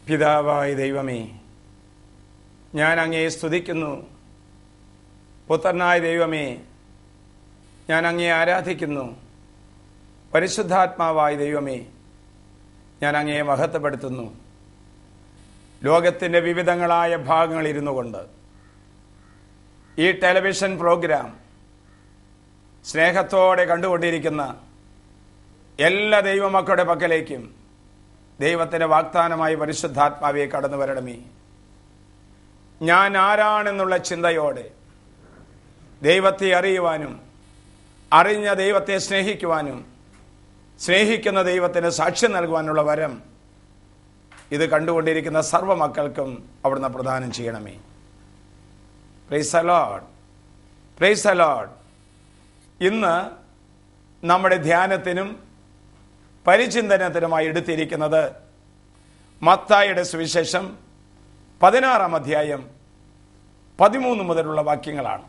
പിതാവായ ദൈവമേ ഞാൻ അങ്ങയെ സ്തുതിക്കുന്നു പുത്രനായ ദൈവമേ ഞാൻ അങ്ങയെ ആരാധിക്കുന്നു പരിശുദ്ധാത്മാവായ ദൈവമേ ഞാൻ അങ്ങയെ മഹത്വപ്പെടുത്തുന്നു ലോകത്തിൻ്റെ വിവിധങ്ങളായ ഭാഗങ്ങളിരുന്നു കൊണ്ട് ഈ ടെലിവിഷൻ പ്രോഗ്രാം സ്നേഹത്തോടെ കണ്ടുകൊണ്ടിരിക്കുന്ന എല്ലാ ദൈവമക്കളുടെ പക്കലേക്കും ദൈവത്തിൻ്റെ വാഗ്ദാനമായി പരിശുദ്ധാത്മാവെ കടന്നു വരണമേ ഞാൻ ആരാണെന്നുള്ള ചിന്തയോടെ ദൈവത്തെ അറിയുവാനും അറിഞ്ഞ ദൈവത്തെ സ്നേഹിക്കുവാനും സ്നേഹിക്കുന്ന ദൈവത്തിന് സാക്ഷ്യം നൽകുവാനുള്ള വരം ഇത് കണ്ടുകൊണ്ടിരിക്കുന്ന സർവ്വ മക്കൾക്കും അവിടുന്ന് പ്രദാനം ചെയ്യണമേ പ്രൈസ് അലോഡ് പ്രൈസ് അലോഡ് ഇന്ന് നമ്മുടെ ധ്യാനത്തിനും പരിചിന്തനത്തിനുമായി എടുത്തിരിക്കുന്നത് മത്തായുടെ സുവിശേഷം പതിനാറാം അധ്യായം പതിമൂന്ന് മുതലുള്ള വാക്യങ്ങളാണ്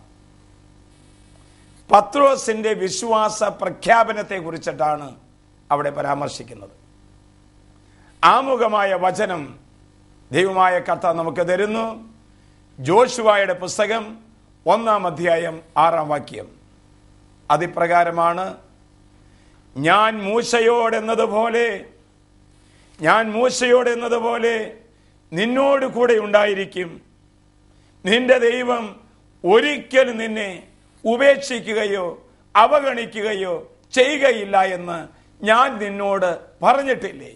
പത്രോസിന്റെ വിശ്വാസ പ്രഖ്യാപനത്തെ കുറിച്ചിട്ടാണ് അവിടെ പരാമർശിക്കുന്നത് ആമുഖമായ വചനം ദൈവമായ കഥ നമുക്ക് തരുന്നു ജോഷുവായുടെ പുസ്തകം ഒന്നാം അധ്യായം ആറാം വാക്യം അതിപ്രകാരമാണ് ഞാൻ മൂശയോടെന്നതുപോലെ ഞാൻ മൂശയോടെന്നതുപോലെ നിന്നോട് കൂടെ ഉണ്ടായിരിക്കും നിന്റെ ദൈവം ഒരിക്കലും നിന്നെ ഉപേക്ഷിക്കുകയോ അവഗണിക്കുകയോ ചെയ്യുകയില്ല എന്ന് ഞാൻ നിന്നോട് പറഞ്ഞിട്ടില്ലേ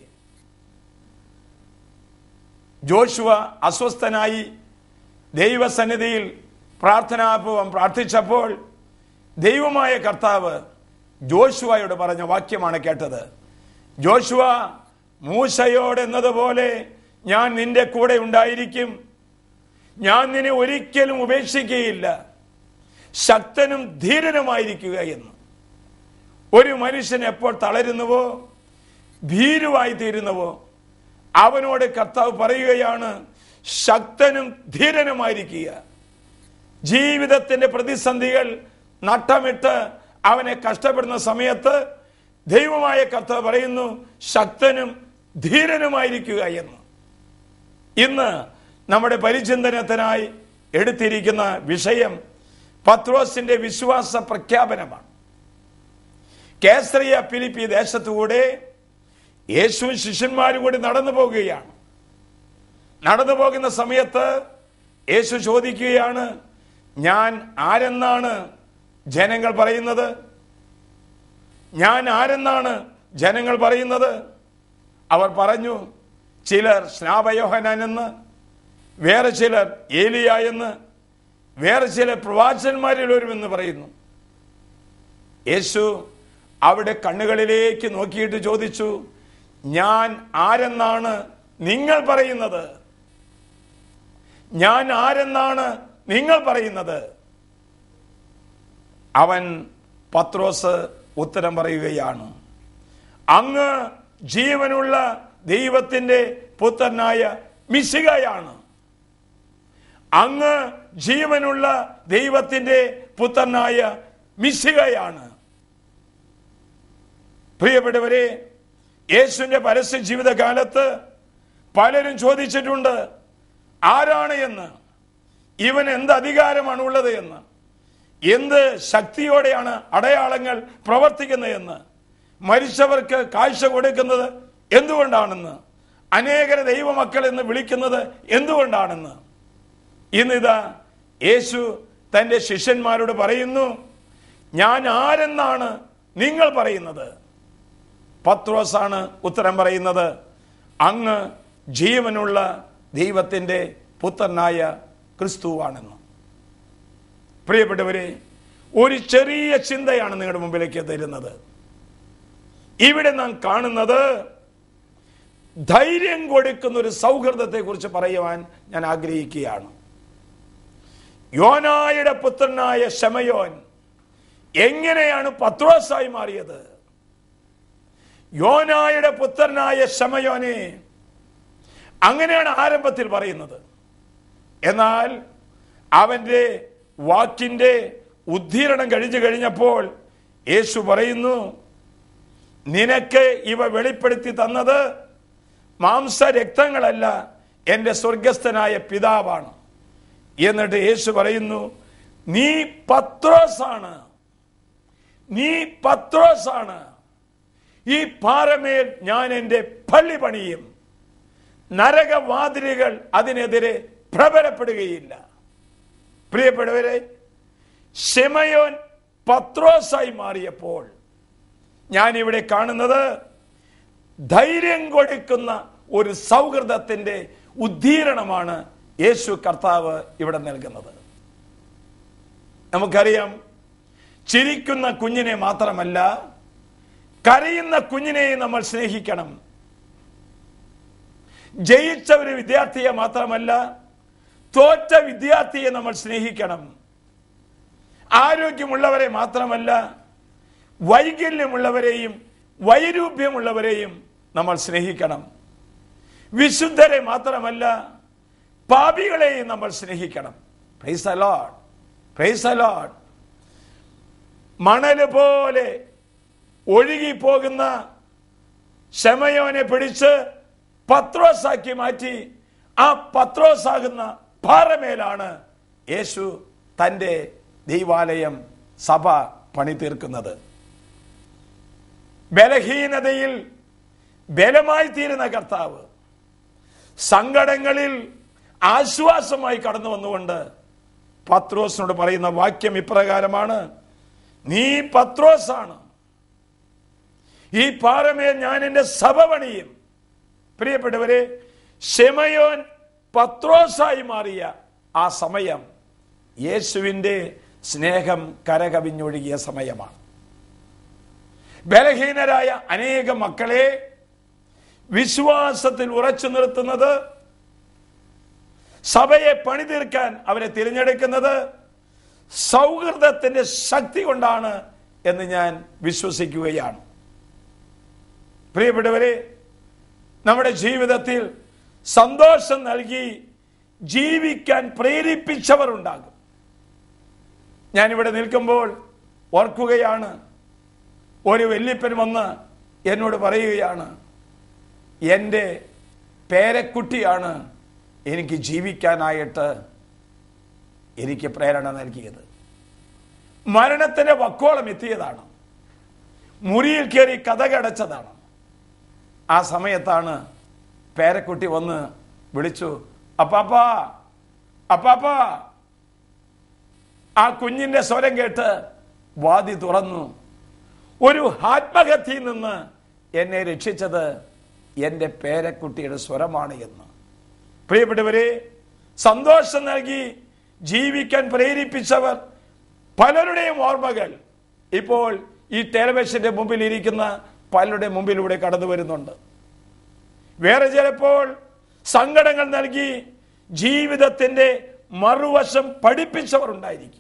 ജോഷുവ അസ്വസ്ഥനായി ദൈവസന്നിധിയിൽ പ്രാർത്ഥനാപൂർവം പ്രാർത്ഥിച്ചപ്പോൾ ദൈവമായ കർത്താവ് ജോഷുവയോട് പറഞ്ഞ വാക്യമാണ് കേട്ടത് ജോഷുവ മൂശയോടെന്നതുപോലെ ഞാൻ നിന്റെ കൂടെ ഉണ്ടായിരിക്കും ഞാൻ നിന്നെ ഒരിക്കലും ഉപേക്ഷിക്കുകയില്ല ശക്തനും ധീരനുമായിരിക്കുക എന്ന് ഒരു മനുഷ്യൻ എപ്പോൾ തളരുന്നുവോ ഭീരുവായി തീരുന്നുവോ അവനോട് കർത്താവ് പറയുകയാണ് ശക്തനും ധീരനുമായിരിക്കുക ജീവിതത്തിന്റെ പ്രതിസന്ധികൾ നട്ടമിട്ട് അവനെ കഷ്ടപ്പെടുന്ന സമയത്ത് ദൈവമായ കർത്താവ് പറയുന്നു ശക്തനും ധീരനുമായിരിക്കുക എന്ന് ഇന്ന് നമ്മുടെ പരിചിന്തനത്തിനായി എടുത്തിരിക്കുന്ന വിഷയം പത്രോസിന്റെ വിശ്വാസ പ്രഖ്യാപനമാണ് കേസറിയ ഫിലിപ്പി ദേശത്തുകൂടെ യേശു ശിഷ്യന്മാരും കൂടി നടന്നു പോകുകയാണ് നടന്നു പോകുന്ന സമയത്ത് യേശു ചോദിക്കുകയാണ് ഞാൻ ആരെന്നാണ് ജനങ്ങൾ പറയുന്നത് ഞാൻ ആരെന്നാണ് ജനങ്ങൾ പറയുന്നത് അവർ പറഞ്ഞു ചിലർ സ്നാപയോഹനാൻ എന്ന് വേറെ ചിലർ ഏലിയ എന്ന് വേറെ ചില പ്രവാചകന്മാരിൽ ഒരുവെന്ന് പറയുന്നു യേശു അവിടെ കണ്ണുകളിലേക്ക് നോക്കിയിട്ട് ചോദിച്ചു ഞാൻ ആരെന്നാണ് നിങ്ങൾ പറയുന്നത് ഞാൻ ആരെന്നാണ് നിങ്ങൾ പറയുന്നത് അവൻ പത്രോസ് ഉത്തരം പറയുകയാണ് അങ്ങ് ജീവനുള്ള ദൈവത്തിന്റെ പുത്രനായ മിശികയാണ് അങ്ങ് ജീവനുള്ള ദൈവത്തിന്റെ പുത്രനായ മിശികയാണ് പ്രിയപ്പെട്ടവരെ യേശുവിന്റെ പരസ്യ ജീവിതകാലത്ത് പലരും ചോദിച്ചിട്ടുണ്ട് ആരാണ് എന്ന് ഇവൻ എന്ത് അധികാരമാണ് ഉള്ളത് എന്ന് എന്ത് ശക്തിയോടെയാണ് അടയാളങ്ങൾ പ്രവർത്തിക്കുന്നത് എന്ന് മരിച്ചവർക്ക് കാഴ്ച കൊടുക്കുന്നത് എന്തുകൊണ്ടാണെന്ന് അനേകര ദൈവമക്കൾ എന്ന് വിളിക്കുന്നത് എന്തുകൊണ്ടാണെന്ന് ഇന്നിതാ യേശു തന്റെ ശിഷ്യന്മാരോട് പറയുന്നു ഞാൻ ആരെന്നാണ് നിങ്ങൾ പറയുന്നത് പത്രോസാണ് ഉത്തരം പറയുന്നത് അങ്ങ് ജീവനുള്ള ദൈവത്തിൻ്റെ പുത്രനായ ക്രിസ്തുവാണെന്ന് പ്രിയപ്പെട്ടവരെ ഒരു ചെറിയ ചിന്തയാണ് നിങ്ങളുടെ മുമ്പിലേക്ക് തരുന്നത് ഇവിടെ നാം കാണുന്നത് ധൈര്യം കൊടുക്കുന്ന ഒരു സൗഹൃദത്തെ കുറിച്ച് പറയുവാൻ ഞാൻ ആഗ്രഹിക്കുകയാണ് യോനായുടെ പുത്രനായ ശമയോൻ എങ്ങനെയാണ് പത്രോസായി മാറിയത് യോനായുടെ പുത്രനായ ശമയോനെ അങ്ങനെയാണ് ആരംഭത്തിൽ പറയുന്നത് എന്നാൽ അവന്റെ വാക്കിന്റെ ഉദ്ധീരണം കഴിഞ്ഞു കഴിഞ്ഞപ്പോൾ യേശു പറയുന്നു നിനക്ക് ഇവ വെളിപ്പെടുത്തി തന്നത് മാംസ രക്തങ്ങളല്ല എൻ്റെ സ്വർഗസ്ഥനായ പിതാവാണ് എന്നിട്ട് യേശു പറയുന്നു നീ പത്രോസാണ് നീ പത്രോസാണ് ഈ പാറമേൽ ഞാൻ എൻ്റെ പള്ളി പണിയും നരകവാതിലുകൾ അതിനെതിരെ പ്രബലപ്പെടുകയില്ല പ്രിയപ്പെട്ടവരെ ഷെമയോൻ പത്രോസായി മാറിയപ്പോൾ ഞാൻ ഇവിടെ കാണുന്നത് ധൈര്യം കൊടുക്കുന്ന ഒരു സൗഹൃദത്തിന്റെ ഉദ്ധീരണമാണ് യേശു കർത്താവ് ഇവിടെ നൽകുന്നത് നമുക്കറിയാം ചിരിക്കുന്ന കുഞ്ഞിനെ മാത്രമല്ല കരയുന്ന കുഞ്ഞിനെയും നമ്മൾ സ്നേഹിക്കണം ജയിച്ച ഒരു വിദ്യാർത്ഥിയെ മാത്രമല്ല തോറ്റ വിദ്യാർത്ഥിയെ നമ്മൾ സ്നേഹിക്കണം ആരോഗ്യമുള്ളവരെ മാത്രമല്ല വൈകല്യമുള്ളവരെയും വൈരൂപ്യമുള്ളവരെയും നമ്മൾ സ്നേഹിക്കണം വിശുദ്ധരെ മാത്രമല്ല പാപികളെയും നമ്മൾ സ്നേഹിക്കണം പ്രൈസ് അലോഡ് പ്രൈസ് അലോഡ് മണല് പോലെ ഒഴുകിപ്പോകുന്ന ശമയോനെ പിടിച്ച് പത്രോസാക്കി മാറ്റി ആ പത്രോസാകുന്ന പാറമേലാണ് യേശു തൻ്റെ ദൈവാലയം സഭ പണി തീർക്കുന്നത് ബലഹീനതയിൽ ബലമായി തീരുന്ന കർത്താവ് സങ്കടങ്ങളിൽ ആശ്വാസമായി കടന്നു വന്നുകൊണ്ട് പത്രോസിനോട് പറയുന്ന വാക്യം ഇപ്രകാരമാണ് നീ പത്രോസാണ് ഈ പാറമേൽ ഞാൻ എൻ്റെ സഭ പണിയും പ്രിയപ്പെട്ടവരെ ഷെമയോൻ പത്രോസായി മാറിയ ആ സമയം യേശുവിൻ്റെ സ്നേഹം കരകവിഞ്ഞൊഴുകിയ സമയമാണ് ബലഹീനരായ അനേക മക്കളെ വിശ്വാസത്തിൽ ഉറച്ചു നിർത്തുന്നത് സഭയെ പണിതീർക്കാൻ അവരെ തിരഞ്ഞെടുക്കുന്നത് സൗഹൃദത്തിന്റെ ശക്തി കൊണ്ടാണ് എന്ന് ഞാൻ വിശ്വസിക്കുകയാണ് പ്രിയപ്പെട്ടവരെ നമ്മുടെ ജീവിതത്തിൽ സന്തോഷം നൽകി ജീവിക്കാൻ പ്രേരിപ്പിച്ചവർ ഉണ്ടാകും ഞാനിവിടെ നിൽക്കുമ്പോൾ ഓർക്കുകയാണ് ഒരു വല്യപ്പൻ വന്ന് എന്നോട് പറയുകയാണ് എൻ്റെ പേരക്കുട്ടിയാണ് എനിക്ക് ജീവിക്കാനായിട്ട് എനിക്ക് പ്രേരണ നൽകിയത് മരണത്തിന്റെ വക്കോളം എത്തിയതാണ് മുറിയിൽ കയറി കഥകടച്ചതാണ് ആ സമയത്താണ് പേരക്കുട്ടി വന്ന് വിളിച്ചു അപ്പാപ്പാ അപ്പാപ്പാ ആ കുഞ്ഞിന്റെ സ്വരം കേട്ട് വാതി തുറന്നു ഒരു ആത്മഹത്യയിൽ നിന്ന് എന്നെ രക്ഷിച്ചത് എൻ്റെ പേരക്കുട്ടിയുടെ സ്വരമാണ് എന്ന് പ്രിയപ്പെട്ടവരെ സന്തോഷം നൽകി ജീവിക്കാൻ പ്രേരിപ്പിച്ചവർ പലരുടെയും ഓർമ്മകൾ ഇപ്പോൾ ഈ ടെലിവിഷന്റെ മുമ്പിൽ ഇരിക്കുന്ന പലരുടെ മുമ്പിലൂടെ കടന്നു വരുന്നുണ്ട് വേറെ ചിലപ്പോൾ സങ്കടങ്ങൾ നൽകി ജീവിതത്തിന്റെ മറുവശം പഠിപ്പിച്ചവർ ഉണ്ടായിരിക്കും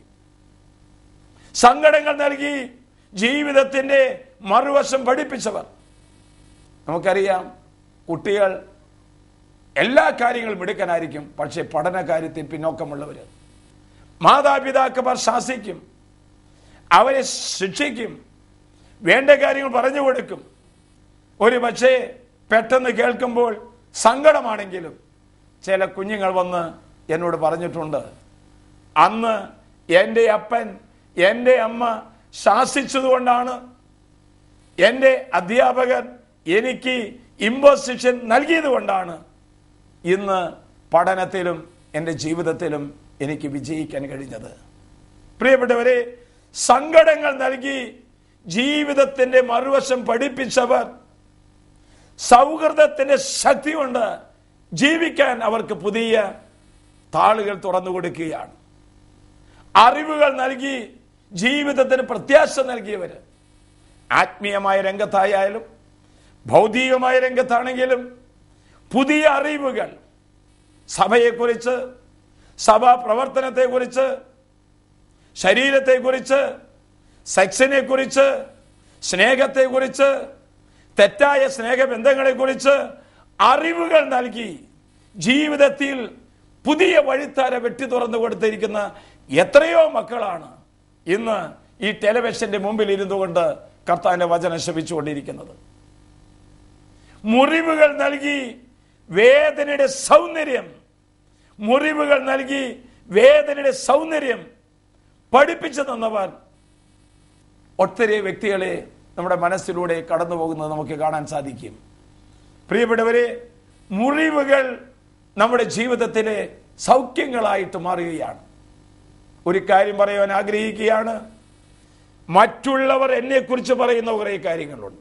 സങ്കടങ്ങൾ നൽകി ജീവിതത്തിന്റെ മറുവശം പഠിപ്പിച്ചവർ നമുക്കറിയാം കുട്ടികൾ എല്ലാ കാര്യങ്ങളും മിടുക്കനായിരിക്കും പക്ഷേ പഠന കാര്യത്തിൽ പിന്നോക്കമുള്ളവർ മാതാപിതാക്കന്മാർ ശാസിക്കും അവരെ ശിക്ഷിക്കും വേണ്ട കാര്യങ്ങൾ പറഞ്ഞു കൊടുക്കും ഒരു പക്ഷേ പെട്ടെന്ന് കേൾക്കുമ്പോൾ സങ്കടമാണെങ്കിലും ചില കുഞ്ഞുങ്ങൾ വന്ന് എന്നോട് പറഞ്ഞിട്ടുണ്ട് അന്ന് എൻ്റെ അപ്പൻ എൻ്റെ അമ്മ ശാസിച്ചതുകൊണ്ടാണ് എൻ്റെ അധ്യാപകർ എനിക്ക് ഇമ്പോസിഷൻ നൽകിയത് കൊണ്ടാണ് ഇന്ന് പഠനത്തിലും എൻ്റെ ജീവിതത്തിലും എനിക്ക് വിജയിക്കാൻ കഴിഞ്ഞത് പ്രിയപ്പെട്ടവരെ സങ്കടങ്ങൾ നൽകി ജീവിതത്തിന്റെ മറുവശം പഠിപ്പിച്ചവർ സൗഹൃദത്തിന്റെ ശക്തി കൊണ്ട് ജീവിക്കാൻ അവർക്ക് പുതിയ താളുകൾ തുറന്നു കൊടുക്കുകയാണ് അറിവുകൾ നൽകി ജീവിതത്തിന് പ്രത്യാശ നൽകിയവര് ആത്മീയമായ രംഗത്തായാലും ഭൗതികമായ രംഗത്താണെങ്കിലും പുതിയ അറിവുകൾ സഭയെക്കുറിച്ച് സഭാ പ്രവർത്തനത്തെക്കുറിച്ച് ശരീരത്തെക്കുറിച്ച് സെക്സിനെ കുറിച്ച് സ്നേഹത്തെക്കുറിച്ച് തെറ്റായ സ്നേഹബന്ധങ്ങളെക്കുറിച്ച് അറിവുകൾ നൽകി ജീവിതത്തിൽ പുതിയ വഴിത്താര വെട്ടി തുറന്നു കൊടുത്തിരിക്കുന്ന എത്രയോ മക്കളാണ് ഇന്ന് ഈ ടെലിവിഷന്റെ മുമ്പിൽ ഇരുന്നു കൊണ്ട് കർത്താവിന്റെ വചനം ശപിച്ചുകൊണ്ടിരിക്കുന്നത് മുറിവുകൾ നൽകി വേദനയുടെ സൗന്ദര്യം മുറിവുകൾ നൽകി വേദനയുടെ സൗന്ദര്യം പഠിപ്പിച്ചു തന്നവർ ഒത്തിരി വ്യക്തികളെ നമ്മുടെ മനസ്സിലൂടെ കടന്നു പോകുന്നത് നമുക്ക് കാണാൻ സാധിക്കും പ്രിയപ്പെട്ടവരെ മുറിവുകൾ നമ്മുടെ ജീവിതത്തിലെ സൗഖ്യങ്ങളായിട്ട് മാറുകയാണ് ഒരു കാര്യം പറയുവാൻ ആഗ്രഹിക്കുകയാണ് മറ്റുള്ളവർ എന്നെക്കുറിച്ച് പറയുന്ന കുറേ കാര്യങ്ങളുണ്ട്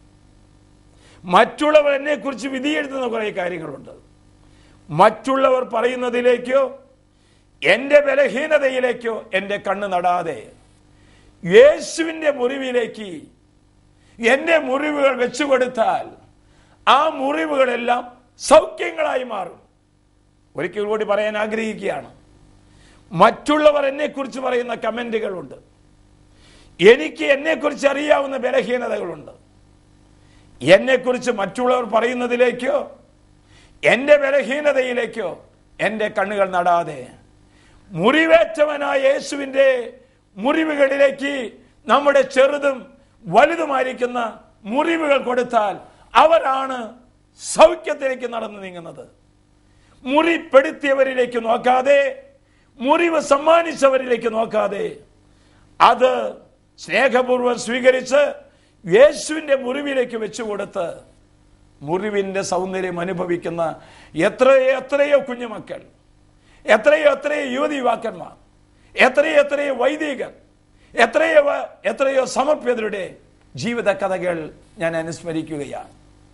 മറ്റുള്ളവർ എന്നെക്കുറിച്ച് വിധിയെഴുതുന്ന കുറേ കാര്യങ്ങളുണ്ട് മറ്റുള്ളവർ പറയുന്നതിലേക്കോ എൻ്റെ ബലഹീനതയിലേക്കോ എൻ്റെ കണ്ണ് നടാതെ യേശുവിൻ്റെ മുറിവിലേക്ക് എൻ്റെ മുറിവുകൾ വെച്ചു കൊടുത്താൽ ആ മുറിവുകളെല്ലാം സൗഖ്യങ്ങളായി മാറും ഒരിക്കൽ കൂടി പറയാൻ ആഗ്രഹിക്കുകയാണ് മറ്റുള്ളവർ എന്നെക്കുറിച്ച് പറയുന്ന കമൻറ്റുകളുണ്ട് എനിക്ക് എന്നെക്കുറിച്ച് അറിയാവുന്ന ബലഹീനതകളുണ്ട് എന്നെക്കുറിച്ച് മറ്റുള്ളവർ പറയുന്നതിലേക്കോ എൻ്റെ ബലഹീനതയിലേക്കോ എൻ്റെ കണ്ണുകൾ നടാതെ മുറിവേറ്റവനായ യേശുവിൻ്റെ മുറിവുകളിലേക്ക് നമ്മുടെ ചെറുതും വലുതുമായിരിക്കുന്ന മുറിവുകൾ കൊടുത്താൽ അവരാണ് സൗഖ്യത്തിലേക്ക് നടന്നു നീങ്ങുന്നത് മുറിപ്പെടുത്തിയവരിലേക്ക് നോക്കാതെ മുറിവ് സമ്മാനിച്ചവരിലേക്ക് നോക്കാതെ അത് സ്നേഹപൂർവ്വം സ്വീകരിച്ച് യേശുവിൻ്റെ മുറിവിലേക്ക് വെച്ചു കൊടുത്ത് മുറിവിൻ്റെ സൗന്ദര്യം അനുഭവിക്കുന്ന എത്രയോ എത്രയോ കുഞ്ഞുമക്കൾ എത്രയോ എത്രയോ യുവതി യുവാക്കന്മാർ എത്രയോ എത്രയോ വൈദികർ എത്രയോ എത്രയോ സമർപ്പിതരുടെ ജീവിത കഥകൾ ഞാൻ അനുസ്മരിക്കുകയാണ്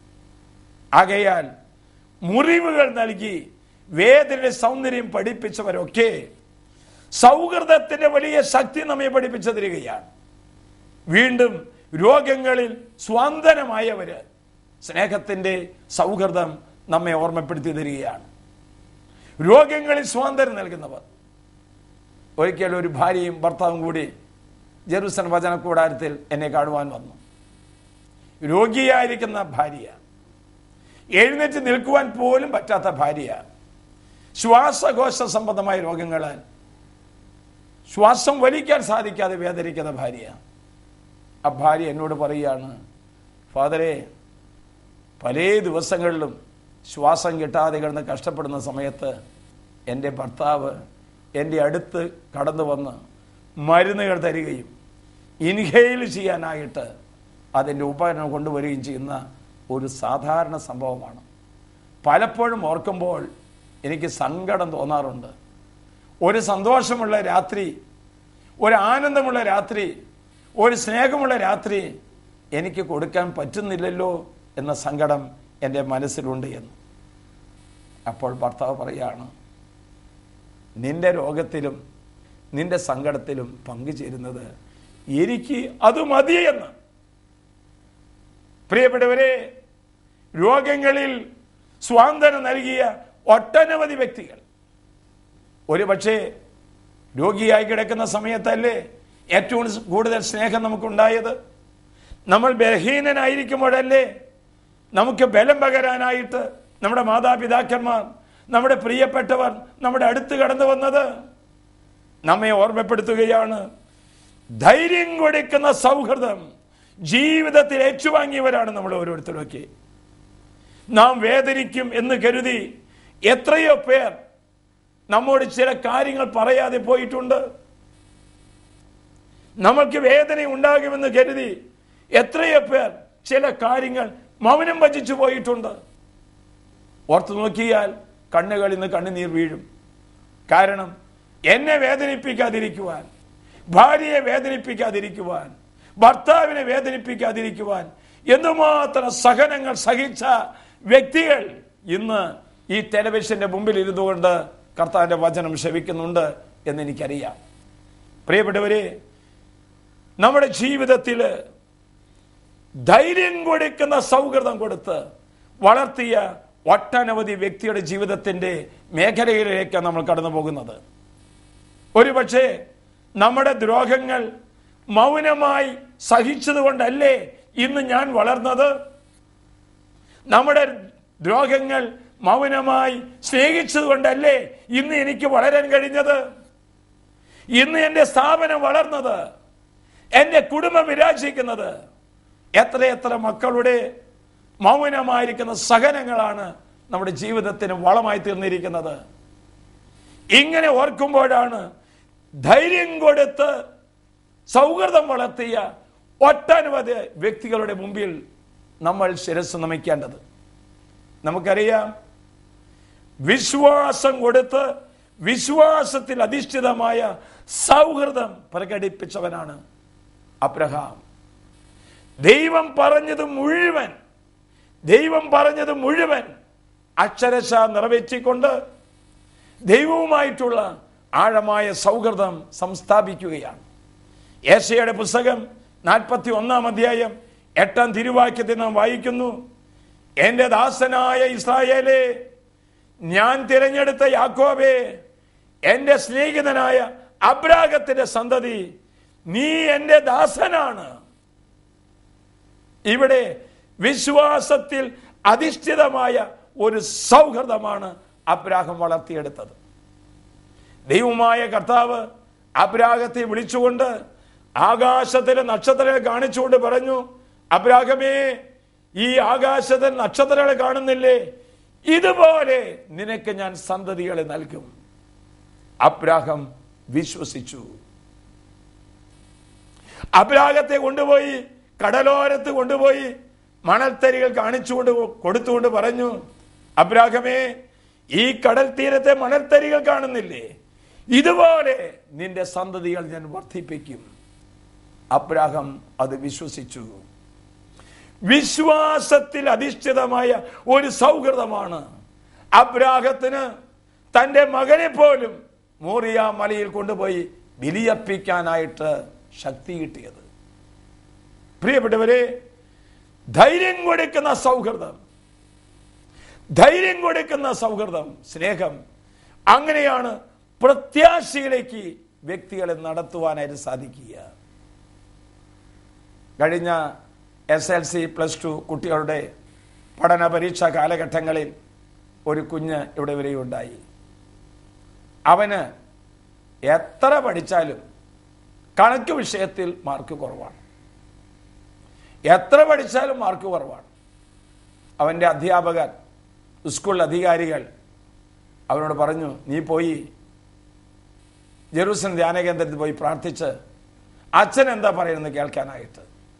ആകയാൽ മുറിവുകൾ നൽകി വേദനയുടെ സൗന്ദര്യം പഠിപ്പിച്ചവരൊക്കെ സൗഹൃദത്തിന്റെ വലിയ ശക്തി നമ്മെ പഠിപ്പിച്ചു തരികയാണ് വീണ്ടും രോഗങ്ങളിൽ സ്വാന്തനമായവര് സ്നേഹത്തിന്റെ സൗഹൃദം നമ്മെ ഓർമ്മപ്പെടുത്തി തരികയാണ് രോഗങ്ങളിൽ സ്വാതന്ത്ര്യം നൽകുന്നവർ ഒരിക്കൽ ഒരു ഭാര്യയും ഭർത്താവും കൂടി ജെറുസലം വചന കൂടാരത്തിൽ എന്നെ കാണുവാൻ വന്നു രോഗിയായിരിക്കുന്ന ഭാര്യ എഴുന്നേറ്റ് നിൽക്കുവാൻ പോലും പറ്റാത്ത ഭാര്യ ശ്വാസകോശ സംബന്ധമായ രോഗങ്ങളാൽ ശ്വാസം വലിക്കാൻ സാധിക്കാതെ വേദനിക്കുന്ന ഭാര്യ ആ ഭാര്യ എന്നോട് പറയുകയാണ് ഫാദറെ പല ദിവസങ്ങളിലും ശ്വാസം കിട്ടാതെ കിടന്ന് കഷ്ടപ്പെടുന്ന സമയത്ത് എൻ്റെ ഭർത്താവ് എൻ്റെ അടുത്ത് കടന്നു വന്ന് മരുന്നുകൾ തരികയും ഇൻഹെയിൽ ചെയ്യാനായിട്ട് അതിൻ്റെ ഉപകരണം കൊണ്ടുവരികയും ചെയ്യുന്ന ഒരു സാധാരണ സംഭവമാണ് പലപ്പോഴും ഓർക്കുമ്പോൾ എനിക്ക് സങ്കടം തോന്നാറുണ്ട് ഒരു സന്തോഷമുള്ള രാത്രി ഒരു ആനന്ദമുള്ള രാത്രി ഒരു സ്നേഹമുള്ള രാത്രി എനിക്ക് കൊടുക്കാൻ പറ്റുന്നില്ലല്ലോ എന്ന സങ്കടം എൻ്റെ മനസ്സിലുണ്ട് എന്ന് അപ്പോൾ ഭർത്താവ് പറയാണ് നിന്റെ രോഗത്തിലും നിന്റെ സങ്കടത്തിലും പങ്കുചേരുന്നത് എനിക്ക് അത് മതി എന്ന് പ്രിയപ്പെട്ടവരെ രോഗങ്ങളിൽ സ്വാതന്ത്ര്യം നൽകിയ ഒട്ടനവധി വ്യക്തികൾ ഒരു പക്ഷേ രോഗിയായി കിടക്കുന്ന സമയത്തല്ലേ ഏറ്റവും കൂടുതൽ സ്നേഹം നമുക്കുണ്ടായത് നമ്മൾ ബലഹീനനായിരിക്കുമ്പോഴല്ലേ നമുക്ക് ബലം പകരാനായിട്ട് നമ്മുടെ മാതാപിതാക്കന്മാർ നമ്മുടെ പ്രിയപ്പെട്ടവർ നമ്മുടെ അടുത്ത് കടന്നു വന്നത് നമ്മെ ഓർമ്മപ്പെടുത്തുകയാണ് ധൈര്യം കൊടുക്കുന്ന സൗഹൃദം ജീവിതത്തിൽ ഏറ്റുവാങ്ങിയവരാണ് നമ്മൾ ഓരോരുത്തരൊക്കെ നാം വേദനിക്കും എന്ന് കരുതി എത്രയോ പേർ നമ്മോട് ചില കാര്യങ്ങൾ പറയാതെ പോയിട്ടുണ്ട് നമ്മൾക്ക് വേദന ഉണ്ടാകുമെന്ന് കരുതി എത്രയോ പേർ ചില കാര്യങ്ങൾ മൗനം ഭജിച്ചു പോയിട്ടുണ്ട് ഓർത്തു നോക്കിയാൽ കണ്ണുകളിൽ നിന്ന് കണ്ണുനീർ വീഴും കാരണം എന്നെ വേദനിപ്പിക്കാതിരിക്കുവാൻ ഭാര്യയെ വേദനിപ്പിക്കാതിരിക്കുവാൻ ഭർത്താവിനെ വേദനിപ്പിക്കാതിരിക്കുവാൻ എന്തുമാത്രം സഹനങ്ങൾ സഹിച്ച വ്യക്തികൾ ഇന്ന് ഈ ടെലിവിഷന്റെ മുമ്പിൽ ഇരുന്നുകൊണ്ട് കർത്താവിന്റെ വചനം ശ്രവിക്കുന്നുണ്ട് എന്ന് എനിക്കറിയാം പ്രിയപ്പെട്ടവരെ നമ്മുടെ ജീവിതത്തിൽ ധൈര്യം കൊടുക്കുന്ന സൗഹൃദം കൊടുത്ത് വളർത്തിയ ഒട്ടനവധി വ്യക്തിയുടെ ജീവിതത്തിന്റെ മേഖലയിലേക്കാണ് നമ്മൾ കടന്നു പോകുന്നത് ഒരുപക്ഷെ നമ്മുടെ ദ്രോഹങ്ങൾ മൗനമായി സഹിച്ചതുകൊണ്ടല്ലേ ഇന്ന് ഞാൻ വളർന്നത് നമ്മുടെ ദ്രോഹങ്ങൾ മൗനമായി സ്നേഹിച്ചതുകൊണ്ടല്ലേ ഇന്ന് എനിക്ക് വളരാൻ കഴിഞ്ഞത് ഇന്ന് എൻ്റെ സ്ഥാപനം വളർന്നത് എൻ്റെ കുടുംബം വിരാജിക്കുന്നത് എത്രയെത്ര മക്കളുടെ മൗനമായിരിക്കുന്ന സഹനങ്ങളാണ് നമ്മുടെ ജീവിതത്തിന് വളമായി തീർന്നിരിക്കുന്നത് ഇങ്ങനെ ഓർക്കുമ്പോഴാണ് ധൈര്യം കൊടുത്ത് സൗഹൃദം വളർത്തിയ ഒട്ടനവധി വ്യക്തികളുടെ മുമ്പിൽ നമ്മൾ ശിരസ് നമിക്കേണ്ടത് നമുക്കറിയാം വിശ്വാസം കൊടുത്ത് വിശ്വാസത്തിൽ അധിഷ്ഠിതമായ സൗഹൃദം പ്രകടിപ്പിച്ചവനാണ് അബ്രഹാം ദൈവം പറഞ്ഞത് മുഴുവൻ ദൈവം പറഞ്ഞത് മുഴുവൻ അക്ഷരശ നിറവേറ്റിക്കൊണ്ട് ദൈവവുമായിട്ടുള്ള ആഴമായ സൗഹൃദം സംസ്ഥാപിക്കുകയാണ് ഏഷയുടെ പുസ്തകം നാൽപ്പത്തി ഒന്നാം അധ്യായം എട്ടാം തിരുവാക്യത്തിൽ നാം വായിക്കുന്നു എൻ്റെ ദാസനായ ഇസ്രായേലേ ഞാൻ തിരഞ്ഞെടുത്ത യാക്കോബേ എൻ്റെ സ്നേഹിതനായ അബ്രാഗത്തിന്റെ സന്തതി നീ എൻ്റെ ദാസനാണ് ഇവിടെ വിശ്വാസത്തിൽ അധിഷ്ഠിതമായ ഒരു സൗഹൃദമാണ് അബ്രാഹം വളർത്തിയെടുത്തത് ദൈവമായ കർത്താവ് അബ്രാഹത്തെ വിളിച്ചുകൊണ്ട് ആകാശത്തിലെ നക്ഷത്രങ്ങളെ കാണിച്ചുകൊണ്ട് പറഞ്ഞു അബ്രാഹമേ ഈ ആകാശത്തിൽ നക്ഷത്രങ്ങളെ കാണുന്നില്ലേ ഇതുപോലെ നിനക്ക് ഞാൻ സന്തതികളെ നൽകും അബ്രാഹം വിശ്വസിച്ചു അബ്രാഹത്തെ കൊണ്ടുപോയി കടലോരത്ത് കൊണ്ടുപോയി മണൽത്തരികൾ കാണിച്ചുകൊണ്ട് കൊടുത്തുകൊണ്ട് പറഞ്ഞു അബ്രാഹമേ ഈ കടൽ തീരത്തെ മണൽത്തരികൾ കാണുന്നില്ലേ ഇതുപോലെ നിന്റെ സന്തതികൾ ഞാൻ വർദ്ധിപ്പിക്കും അബ്രാഹം അത് വിശ്വസിച്ചു വിശ്വാസത്തിൽ അധിഷ്ഠിതമായ ഒരു സൗഹൃദമാണ് അബ്രാഹത്തിന് തന്റെ മകനെ പോലും മോറിയ മലയിൽ കൊണ്ടുപോയി ബലിയർപ്പിക്കാനായിട്ട് ശക്തി കിട്ടിയത് പ്രിയപ്പെട്ടവരെ ധൈര്യം കൊടുക്കുന്ന സൗഹൃദം ധൈര്യം കൊടുക്കുന്ന സൗഹൃദം സ്നേഹം അങ്ങനെയാണ് പ്രത്യാശയിലേക്ക് വ്യക്തികളെ നടത്തുവാനായിട്ട് സാധിക്കുക കഴിഞ്ഞ S L C plus two കുട്ടികളുടെ പഠന പരീക്ഷാ കാലഘട്ടങ്ങളിൽ ഒരു കുഞ്ഞ് ഇവിടെ വരെയുണ്ടായി അവന് എത്ര പഠിച്ചാലും കണക്ക് വിഷയത്തിൽ മാർക്ക് കുറവാണ് എത്ര പഠിച്ചാലും മാർക്ക് കുറവാണ് അവൻ്റെ അധ്യാപകർ സ്കൂൾ അധികാരികൾ അവനോട് പറഞ്ഞു നീ പോയി ജെറൂസലം ധ്യാന കേന്ദ്രത്തിൽ പോയി പ്രാർത്ഥിച്ച് അച്ഛൻ എന്താ പറയുന്നത് കേൾക്കാനായിട്ട്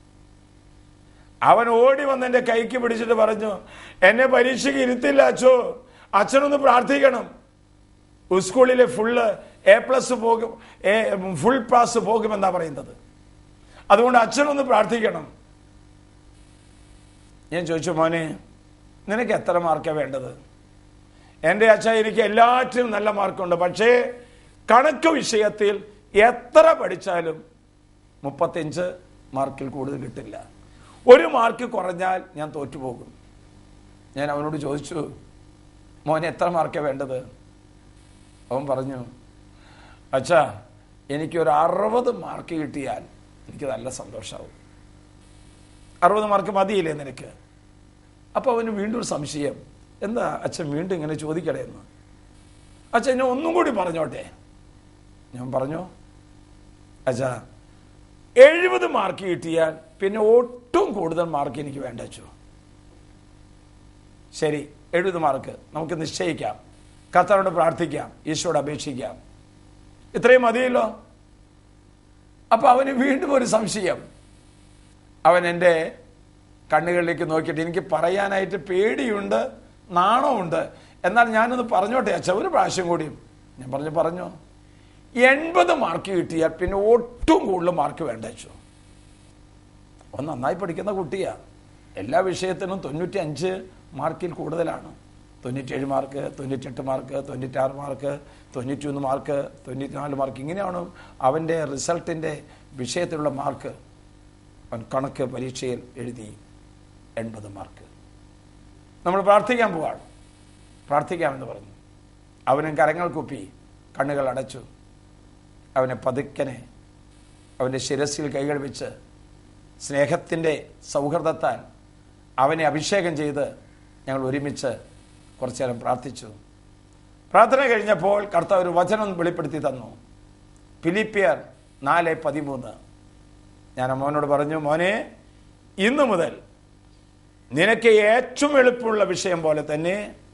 അവൻ ഓടി വന്ന് എൻ്റെ കൈക്ക് പിടിച്ചിട്ട് പറഞ്ഞു എന്നെ പരീക്ഷയ്ക്ക് ഇരുത്തില്ല അച്ഛോ അച്ഛനൊന്ന് പ്രാർത്ഥിക്കണം സ്കൂളിലെ ഫുള്ള് എ പ്ലസ് പോകും ഫുൾ പാസ് പോകുമെന്നാ പറയുന്നത് അതുകൊണ്ട് അച്ഛനൊന്ന് പ്രാർത്ഥിക്കണം ഞാൻ ചോദിച്ചു മോനെ നിനക്ക് എത്ര മാർക്കാണ് വേണ്ടത് എൻ്റെ അച്ഛ എനിക്ക് എല്ലാറ്റിനും നല്ല മാർക്കുണ്ട് പക്ഷേ കണക്ക് വിഷയത്തിൽ എത്ര പഠിച്ചാലും മുപ്പത്തഞ്ച് മാർക്കിൽ കൂടുതൽ കിട്ടില്ല ഒരു മാർക്ക് കുറഞ്ഞാൽ ഞാൻ തോറ്റുപോകും ഞാൻ അവനോട് ചോദിച്ചു മോനെ എത്ര മാർക്കാണ് വേണ്ടത് അവൻ പറഞ്ഞു അച്ഛാ എനിക്കൊരു അറുപത് മാർക്ക് കിട്ടിയാൽ എനിക്ക് നല്ല സന്തോഷമാവും അറുപത് മാർക്ക് മതിയില്ലേ നിനക്ക് അപ്പോൾ അവന് വീണ്ടും ഒരു സംശയം എന്താ അച്ഛൻ വീണ്ടും ഇങ്ങനെ ചോദിക്കടേ എന്ന് അച്ഛൻ എന്നെ ഒന്നും കൂടി പറഞ്ഞോട്ടെ ഞാൻ പറഞ്ഞു അച്ഛാ എഴുപത് മാർക്ക് കിട്ടിയാൽ പിന്നെ ഒട്ടും കൂടുതൽ മാർക്ക് എനിക്ക് വേണ്ട അച്ഛോ ശരി എഴുപത് മാർക്ക് നമുക്ക് നിശ്ചയിക്കാം കർത്താവിനോട് പ്രാർത്ഥിക്കാം ഈശോയോട് അപേക്ഷിക്കാം ഇത്രയും മതിയല്ലോ അപ്പൊ അവന് വീണ്ടും ഒരു സംശയം അവൻ എൻ്റെ കണ്ണുകളിലേക്ക് നോക്കിയിട്ട് എനിക്ക് പറയാനായിട്ട് പേടിയുണ്ട് നാണമുണ്ട് എന്നാൽ ഞാനൊന്ന് പറഞ്ഞോട്ടെ അച്ഛ ഒരു പ്രാവശ്യം കൂടിയും ഞാൻ പറഞ്ഞു പറഞ്ഞോ എൺപത് മാർക്ക് കിട്ടിയാൽ പിന്നെ ഒട്ടും കൂടുതൽ മാർക്ക് വേണ്ട അച്ഛോ അവൻ നന്നായി പഠിക്കുന്ന കുട്ടിയാ എല്ലാ വിഷയത്തിനും തൊണ്ണൂറ്റി അഞ്ച് മാർക്കിൽ കൂടുതലാണ് തൊണ്ണൂറ്റേഴ് മാർക്ക് തൊണ്ണൂറ്റെട്ട് മാർക്ക് തൊണ്ണൂറ്റാറ് മാർക്ക് തൊണ്ണൂറ്റിയൊന്ന് മാർക്ക് തൊണ്ണൂറ്റിനാല് മാർക്ക് ഇങ്ങനെയാണ് അവൻ്റെ റിസൾട്ടിൻ്റെ വിഷയത്തിലുള്ള മാർക്ക് അവൻ കണക്ക് പരീക്ഷയിൽ എഴുതി എൺപത് മാർക്ക് നമ്മൾ പ്രാർത്ഥിക്കാൻ പോവാണ് പ്രാർത്ഥിക്കാമെന്ന് പറഞ്ഞു അവനും കരങ്ങൾ കുപ്പി കണ്ണുകൾ അടച്ചു അവനെ പതുക്കനെ അവൻ്റെ ശിരസിൽ കൈകൾ വെച്ച് സ്നേഹത്തിൻ്റെ സൗഹൃദത്താൽ അവനെ അഭിഷേകം ചെയ്ത് ഞങ്ങൾ ഒരുമിച്ച് കുറച്ചു നേരം പ്രാർത്ഥിച്ചു പ്രാർത്ഥന കഴിഞ്ഞപ്പോൾ കർത്താവ് ഒരു വചനം വെളിപ്പെടുത്തി തന്നു ഫിലിപ്പിയർ നാല് പതിമൂന്ന് ഞാൻ മോനോട് പറഞ്ഞു മോനെ ഇന്നു മുതൽ നിനക്ക് ഏറ്റവും എളുപ്പമുള്ള വിഷയം പോലെ തന്നെ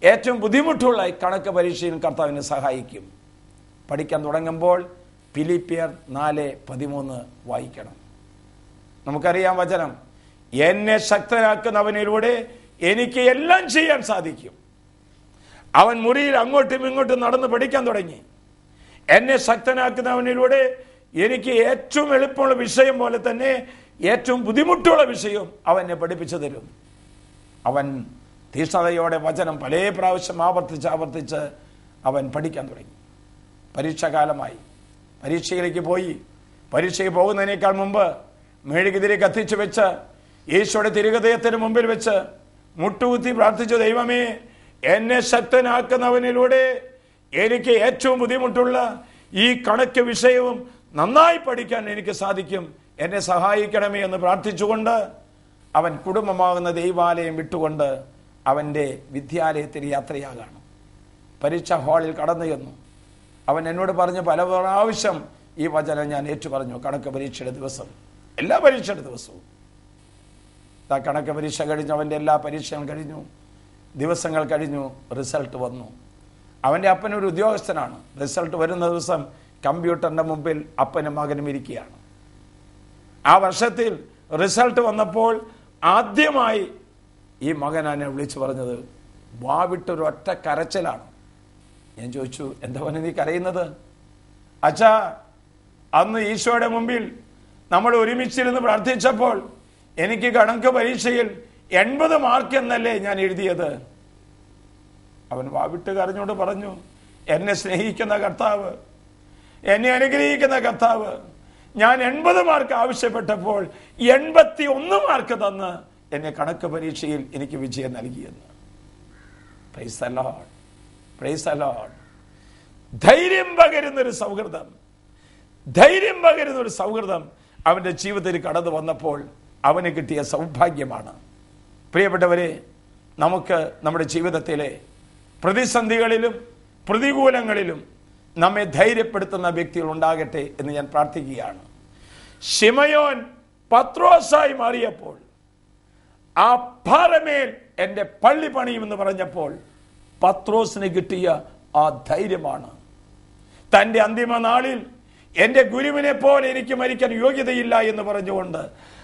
ഏറ്റവും ബുദ്ധിമുട്ടുള്ള ഈ കണക്ക് പരീക്ഷയിൽ കർത്താവിനെ സഹായിക്കും പഠിക്കാൻ തുടങ്ങുമ്പോൾ ഫിലിപ്പിയർ നാല് പതിമൂന്ന് വായിക്കണം നമുക്കറിയാം വചനം എന്നെ ശക്തനാക്കുന്നവനിലൂടെ എനിക്ക് എല്ലാം ചെയ്യാൻ സാധിക്കും അവൻ മുറിയിൽ അങ്ങോട്ടും ഇങ്ങോട്ടും നടന്ന് പഠിക്കാൻ തുടങ്ങി എന്നെ ശക്തനാക്കുന്നവനിലൂടെ എനിക്ക് ഏറ്റവും എളുപ്പമുള്ള വിഷയം പോലെ തന്നെ ഏറ്റവും ബുദ്ധിമുട്ടുള്ള വിഷയവും അവൻ എന്നെ പഠിപ്പിച്ചു തരും അവൻ തീഷ്ണതയോടെ വചനം പല പ്രാവശ്യം ആവർത്തിച്ച് ആവർത്തിച്ച് അവൻ പഠിക്കാൻ തുടങ്ങി പരീക്ഷാകാലമായി പരീക്ഷയിലേക്ക് പോയി പരീക്ഷയ്ക്ക് പോകുന്നതിനേക്കാൾ മുമ്പ് മെഴുകുതിരി കത്തിച്ചു വെച്ച് ഈശോയുടെ തിരുഹൃദയത്തിന് മുമ്പിൽ വെച്ച് മുട്ടുകുത്തി പ്രാർത്ഥിച്ചു ദൈവമേ എന്നെ ശക്തനാക്കുന്നവനിലൂടെ എനിക്ക് ഏറ്റവും ബുദ്ധിമുട്ടുള്ള ഈ കണക്ക് വിഷയവും നന്നായി പഠിക്കാൻ എനിക്ക് സാധിക്കും എന്നെ സഹായിക്കണമേ എന്ന് പ്രാർത്ഥിച്ചുകൊണ്ട് അവൻ കുടുംബമാകുന്ന ദൈവാലയം വിട്ടുകൊണ്ട് അവൻ്റെ വിദ്യാലയത്തിൽ യാത്രയാകാണ് പരീക്ഷാ ഹാളിൽ കടന്നു ചെന്നു അവൻ എന്നോട് പറഞ്ഞു പല പ്രാവശ്യം ഈ വചനം ഞാൻ ഏറ്റു പറഞ്ഞു കണക്ക് പരീക്ഷയുടെ ദിവസം എല്ലാ പരീക്ഷയുടെ ദിവസവും ആ കണക്ക് പരീക്ഷ കഴിഞ്ഞു അവൻ്റെ എല്ലാ പരീക്ഷകളും കഴിഞ്ഞു ദിവസങ്ങൾ കഴിഞ്ഞു റിസൾട്ട് വന്നു അവൻ്റെ അപ്പനൊരു ഉദ്യോഗസ്ഥനാണ് റിസൾട്ട് വരുന്ന ദിവസം കമ്പ്യൂട്ടറിൻ്റെ മുമ്പിൽ അപ്പനും മകനും ഇരിക്കുകയാണ് ആ വർഷത്തിൽ റിസൾട്ട് വന്നപ്പോൾ ആദ്യമായി ഈ മകൻ എന്നെ വിളിച്ചു പറഞ്ഞത് വാവിട്ടൊരു ഒറ്റ കരച്ചിലാണ് ഞാൻ ചോദിച്ചു എന്താ പോലെ നീ കരയുന്നത് അച്ഛാ അന്ന് ഈശോയുടെ മുമ്പിൽ നമ്മൾ ഒരുമിച്ചിരുന്ന് പ്രാർത്ഥിച്ചപ്പോൾ എനിക്ക് കണക്ക് പരീക്ഷയിൽ എൺപത് മാർക്ക് എന്നല്ലേ ഞാൻ എഴുതിയത് അവൻ വാവിട്ട് കരഞ്ഞോണ്ട് പറഞ്ഞു എന്നെ സ്നേഹിക്കുന്ന കർത്താവ് എന്നെ അനുഗ്രഹിക്കുന്ന കർത്താവ് ഞാൻ എൺപത് മാർക്ക് ആവശ്യപ്പെട്ടപ്പോൾ എൺപത്തി ഒന്ന് മാർക്ക് തന്ന് എന്നെ കണക്ക് പരീക്ഷയിൽ എനിക്ക് വിജയം നൽകിയെന്ന് പ്രൈസ് അലോഡ് പ്രൈസ് അലോഡ് ധൈര്യം പകരുന്നൊരു സൗഹൃദം ധൈര്യം പകരുന്ന ഒരു സൗഹൃദം അവന്റെ ജീവിതത്തിൽ കടന്നു വന്നപ്പോൾ അവന് കിട്ടിയ സൗഭാഗ്യമാണ് പ്രിയപ്പെട്ടവരെ നമുക്ക് നമ്മുടെ ജീവിതത്തിലെ പ്രതിസന്ധികളിലും പ്രതികൂലങ്ങളിലും നമ്മെ ധൈര്യപ്പെടുത്തുന്ന വ്യക്തികൾ ഉണ്ടാകട്ടെ എന്ന് ഞാൻ പ്രാർത്ഥിക്കുകയാണ് ഷിമയോൻ പത്രോസായി മാറിയപ്പോൾ ആ പാറമേൽ എൻ്റെ പള്ളി പണിയുമെന്ന് പറഞ്ഞപ്പോൾ പത്രോസിന് കിട്ടിയ ആ ധൈര്യമാണ് തൻ്റെ അന്തിമ നാളിൽ എൻ്റെ ഗുരുവിനെ പോലെ എനിക്ക് മരിക്കാൻ യോഗ്യതയില്ല എന്ന് പറഞ്ഞുകൊണ്ട്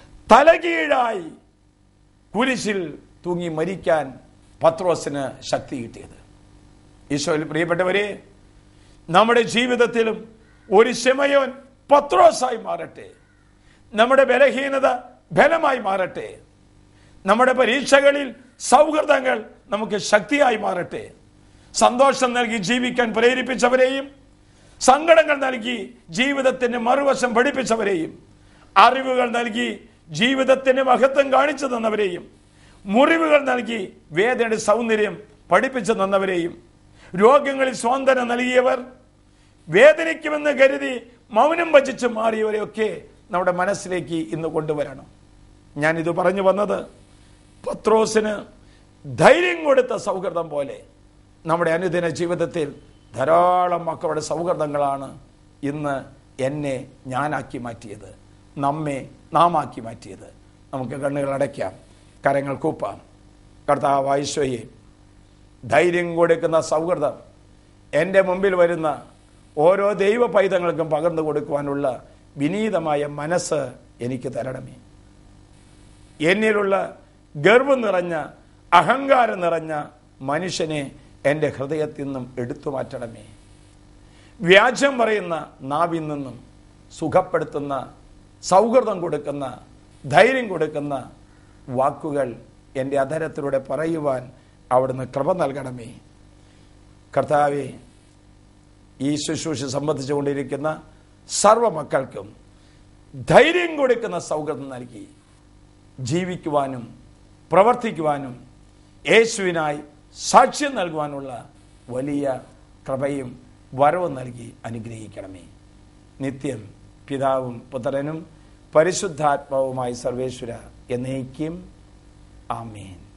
തലകീഴായി കുരിശിൽ തൂങ്ങി മരിക്കാൻ പത്രോസിന് ശക്തി കിട്ടിയത് ഈശോയിൽ പ്രിയപ്പെട്ടവരെ നമ്മുടെ ജീവിതത്തിലും ഒരു ശമയോൻ പത്രോസായി മാറട്ടെ നമ്മുടെ ബലഹീനത ബലമായി മാറട്ടെ നമ്മുടെ പരീക്ഷകളിൽ സൗഹൃദങ്ങൾ നമുക്ക് ശക്തിയായി മാറട്ടെ സന്തോഷം നൽകി ജീവിക്കാൻ പ്രേരിപ്പിച്ചവരെയും സങ്കടങ്ങൾ നൽകി ജീവിതത്തിന് മറുവശം പഠിപ്പിച്ചവരെയും അറിവുകൾ നൽകി ജീവിതത്തിന് മഹത്വം കാണിച്ചു തന്നവരെയും മുറിവുകൾ നൽകി വേദനയുടെ സൗന്ദര്യം പഠിപ്പിച്ചു തന്നവരെയും രോഗങ്ങളിൽ സ്വാതന്ത്ര്യം നൽകിയവർ വേദനിക്കുമെന്ന് കരുതി മൗനം ഭജിച്ച് മാറിയവരെയൊക്കെ നമ്മുടെ മനസ്സിലേക്ക് ഇന്ന് കൊണ്ടുവരണം ഞാനിത് പറഞ്ഞു വന്നത് പത്രോസിന് ധൈര്യം കൊടുത്ത സൗഹൃദം പോലെ നമ്മുടെ അനുദിന ജീവിതത്തിൽ ധാരാളം മക്കളുടെ സൗഹൃദങ്ങളാണ് ഇന്ന് എന്നെ ഞാനാക്കി മാറ്റിയത് നമ്മെ നാമാക്കി മാറ്റിയത് നമുക്ക് കണ്ണുകൾ അടയ്ക്കാം കരങ്ങൾ കൂപ്പാം കർത്താവ് ഐശ്വയെ ധൈര്യം കൊടുക്കുന്ന സൗഹൃദം എൻ്റെ മുമ്പിൽ വരുന്ന ഓരോ ദൈവ പൈതങ്ങൾക്കും പകർന്നു കൊടുക്കുവാനുള്ള വിനീതമായ മനസ്സ് എനിക്ക് തരണമേ എന്നിലുള്ള ഗർവം നിറഞ്ഞ അഹങ്കാരം നിറഞ്ഞ മനുഷ്യനെ എൻ്റെ ഹൃദയത്തിൽ നിന്നും എടുത്തു മാറ്റണമേ വ്യാജം പറയുന്ന നാവിൽ നിന്നും സുഖപ്പെടുത്തുന്ന സൗഹൃദം കൊടുക്കുന്ന ധൈര്യം കൊടുക്കുന്ന വാക്കുകൾ എൻ്റെ അധരത്തിലൂടെ പറയുവാൻ അവിടുന്ന് കൃപ നൽകണമേ കർത്താവെ ഈ ശുശ്രൂഷ സംബന്ധിച്ചുകൊണ്ടിരിക്കുന്ന സർവ മക്കൾക്കും ധൈര്യം കൊടുക്കുന്ന സൗഹൃദം നൽകി ജീവിക്കുവാനും പ്രവർത്തിക്കുവാനും യേശുവിനായി സാക്ഷ്യം നൽകുവാനുള്ള വലിയ കൃപയും വരവും നൽകി അനുഗ്രഹിക്കണമേ നിത്യം പിതാവും പുത്രനും പരിശുദ്ധാത്മാവുമായി സർവേശ്വര എന്നേക്കും ആമേൻ